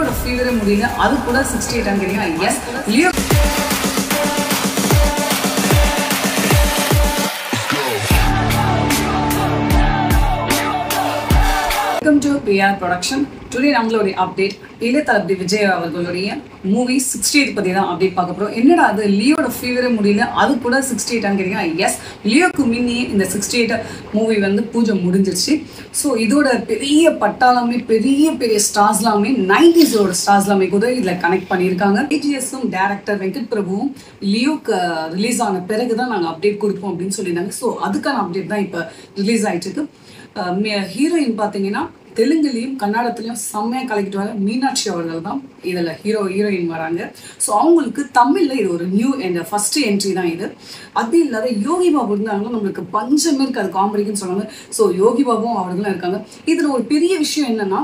லியோட ஃபீவரே முடியல அது கூட சிக்ஸ்டி எயிட் அங்கிறீங்க yes Leo welcome to PR production today நம்மளுடைய அப்டேட் இளைய தளபதி விஜய் அவர்களுடைய மூவி சிக்ஸ்டி எயிட் பற்றி தான் அப்டேட் பார்க்க போகிறோம் என்னடா அது லியோட ஃபீவரே முடியல அது கூட சிக்ஸ்டி எயிட் அங்கிறீங்க எஸ் லியோக்கு முன்னியே இந்த சிக்ஸ்டி எயிட் மூவி வந்து பூஜை முடிஞ்சிருச்சு ஸோ இதோட பெரிய பட்டாளமே பெரிய பெரிய ஸ்டார்ஸ்லாமே நைன்டிஸோட ஸ்டார்ஸ்லாமே கூட இதில் கனெக்ட் பண்ணியிருக்காங்க ஏஜிஎஸும் டேரக்டர் வெங்கட் பிரபுவும் லியோக்கு ரிலீஸ் ஆன பிறகு தான் நாங்கள் அப்டேட் கொடுப்போம் அப்படின்னு சொல்லியிருந்தாங்க ஸோ அதுக்கான அப்டேட் தான் இப்போ ரிலீஸ் ஆயிட்டு இருக்கு ஹீரோயின் பார்த்தீங்கன்னா தெலுங்குலேயும் கன்னடத்துலையும் செம்மையாக கலக்கிட்டு வர மீனாட்சி அவர்கள் தான் இதில் ஹீரோ ஹீரோயின் வராங்க ஸோ அவங்களுக்கு தமிழில் இது ஒரு நியூ என்ற ஃபர்ஸ்ட் என்ட்ரி தான் இது அது இல்லாத யோகி பாபு இருந்தாங்கன்னா நம்மளுக்கு பஞ்சமே இருக்காது காமெடிக்குன்னு சொன்னாங்க ஸோ யோகி பாபுவும் அவர்களும் இருக்காங்க இதில் ஒரு பெரிய விஷயம் என்னன்னா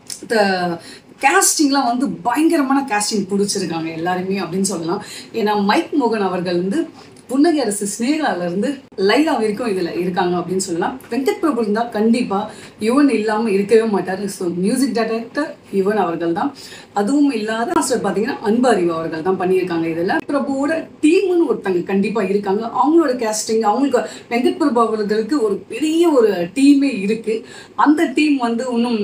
த கேஸ்டிங்லாம் வந்து பயங்கரமான கேஸ்டிங் பிடிச்சிருக்காங்க எல்லாருமே அப்படின்னு சொல்லலாம் ஏன்னா மைக் மோகன் அவர்கள் வந்து புன்னகை அரசு ஸ்னேகால இருந்து லைலா வரைக்கும் இதுல இருக்காங்க அப்படின்னு சொல்லலாம் வெங்கட் பிரபு இருந்தா கண்டிப்பா யுவன் இல்லாம இருக்கவே மாட்டாரு ஸோ மியூசிக் டைரக்டர் யுவன் அவர்கள் தான் அதுவும் இல்லாத மாஸ்டர் பாத்தீங்கன்னா அன்பு அறிவு அவர்கள் தான் பண்ணியிருக்காங்க இதுல பிரபுவோட டீம்னு ஒருத்தங்க கண்டிப்பா இருக்காங்க அவங்களோட கேஸ்டிங் அவங்களுக்கு வெங்கட் பிரபு அவர்களுக்கு ஒரு பெரிய ஒரு டீமே இருக்கு அந்த டீம் வந்து இன்னும்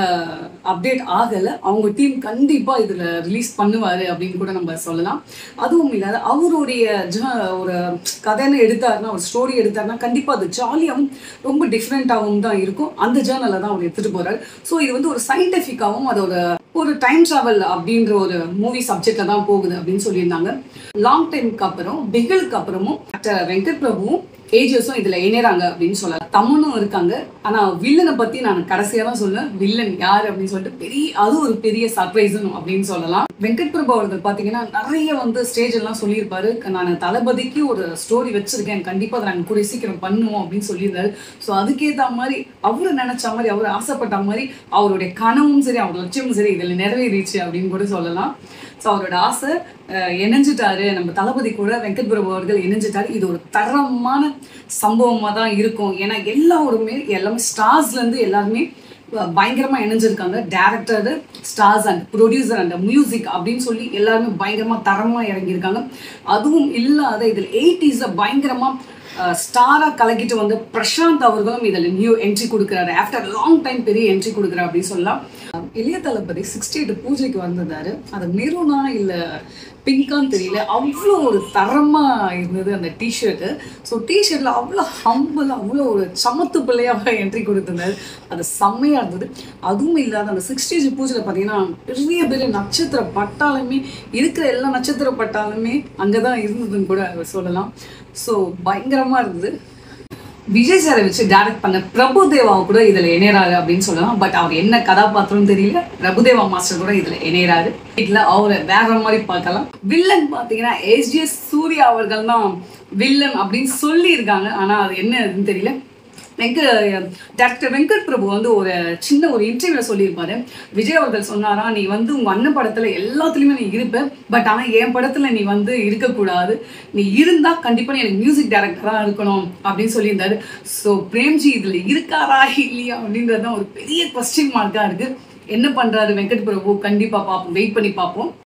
அப்டேட் ஆகல அவங்க டீம் கண்டிப்பா இதுல ரிலீஸ் பண்ணுவாரு அப்படின்னு கூட நம்ம சொல்லலாம் அதுவும் இல்லாத அவருடைய ஜ- ஒரு கதைன்னு எடுத்தாருன்னா ஒரு ஸ்டோரி எடுத்தாருன்னா கண்டிப்பா அது ஜாலியாகவும் ரொம்ப டிஃப்ரெண்ட்டாகவும் தான் இருக்கும் அந்த ஜேர்னலை தான் அவர் எடுத்துட்டு போறாரு ஸோ இது வந்து ஒரு சயின்டிஃபிக்காகவும் அதோட ஒரு டைம் டிராவல் அப்படின்ற ஒரு மூவி சப்ஜெக்ட்ல தான் போகுது அப்படின்னு சொல்லியிருந்தாங்க லாங் டைமுக்கு அப்புறம் பிகிலுக்கு அப்புறமும் actor வெங்கட் பிரபுவும் ஏஜஸும் இதுல இணையறாங்க அப்படின்னு சொல்லலாம் தமனும் இருக்காங்க ஆனா வில்லனை பத்தி நான் கடைசியா தான் சொல்லுவேன் வில்லன் யார் அப்படின்னு சொல்லிட்டு பெரிய அது ஒரு பெரிய சர்ப்ரைஸ்னு அப்படின்னு சொல்லலாம் வெங்கட் பிரபு அவர்கள் பாத்தீங்கன்னா நிறைய வந்து ஸ்டேஜ் எல்லாம் சொல்லியிருப்பாரு நான் தளபதிக்கு ஒரு ஸ்டோரி வச்சிருக்கேன் கண்டிப்பா அதை நாங்கள் கூடிய சீக்கிரம் பண்ணுவோம் அப்படின்னு சொல்லியிருந்தாரு ஸோ அதுக்கேற்ற மாதிரி அவரு நினைச்ச மாதிரி அவர் ஆசைப்பட்ட மாதிரி அவருடைய கனவும் சரி அவரோட லட்சியமும் சரி இதில் நிறைவேறிச்சு அப்படின்னு கூட சொல்லலாம் ஸோ அவரோட ஆசை அஹ், இணைஞ்சிட்டாரு நம்ம தளபதி கூட வெங்கட் பிரபு அவர்கள் இணைஞ்சிட்டாரு இது ஒரு தரமான சம்பவமாக தான் இருக்கும் ஏன்னா எல்லாருமே எல்லாமே ஸ்டார்ஸ்லேருந்து எல்லாருமே அஹ், பயங்கரமா இணைஞ்சிருக்காங்க director stars and producer and music அப்படின்னு சொல்லி எல்லாருமே பயங்கரமா தரமா இறங்கியிருக்காங்க அதுவும் இல்லாத இதில் எயிட்டிஸை பயங்கரமா ஸ்டாரா கலக்கிட்டு வந்த பிரசாந்த் அவர்களும் இதில் நியூ என்ட்ரி கொடுக்குறாரு ஆஃப்டர் லாங் டைம் பெரிய என்ட்ரி கொடுக்குறாரு அப்படின்னு சொல்லலாம் அஹ் இளைய தளபதி சிக்ஸ்டி எயிட் பூஜைக்கு வந்திருந்தாரு அது மெரூனா இல்லை பிங்கான்னு தெரியல அவ்வளோ ஒரு தரமாக இருந்தது அந்த டிஷர்ட்டு ஸோ டிஷர்ட்டில் அவ்வளோ ஹம்பிள் அவ்வளோ ஒரு சமத்து பிள்ளையாக என்ட்ரி கொடுத்திருந்தாரு அது செம்மையாக இருந்தது அதுவும் இல்லாத அந்த சிக்ஸ்டீஸ் பூஜையில் பார்த்தீங்கன்னா பெரிய பெரிய நட்சத்திர பட்டாலுமே இருக்கிற எல்லா நட்சத்திர பட்டாலுமே அங்கே தான் இருந்ததுன்னு கூட சொல்லலாம் ஸோ பயங்கரமாக இருந்தது விஜய் சாரை வச்சு டைரக்ட் பண்ண பிரபுதேவா கூட இதுல இணையறாரு அப்படின்னு சொல்லலாம் பட் அவர் என்ன கதாபாத்திரம் தெரியல பிரபுதேவா மாஸ்டர் கூட இதுல இணையறாரு இதுல அவரை வேற மாதிரி பார்க்கலாம் வில்லன் பாத்தீங்கன்னா எஸ்ஜிஎஸ் சூர்யா அவர்கள் தான் வில்லன் அப்படின்னு சொல்லி இருக்காங்க ஆனா அது என்ன இதுன்னு தெரியல வெங்க டாக்டர் வெங்கட் பிரபு வந்து ஒரு சின்ன ஒரு இன்டர்வியூல சொல்லியிருப்பாரு விஜய் அவர்கள் சொன்னாரா நீ வந்து உங்க அண்ணன் படத்துல எல்லாத்துலயுமே நீ இருப்ப பட் ஆனா என் படத்துல நீ வந்து இருக்கக்கூடாது நீ இருந்தா கண்டிப்பா நீ எனக்கு மியூசிக் டைரக்டரா இருக்கணும் அப்படின்னு சொல்லியிருந்தாரு ஸோ பிரேம்ஜி இதுல இருக்காரா இல்லையா அப்படின்றது தான் ஒரு பெரிய கொஸ்டின் மார்க்கா இருக்கு என்ன பண்றாரு வெங்கட் பிரபு கண்டிப்பா பார்ப்போம் வெயிட் பண்ணி பார்ப்போம்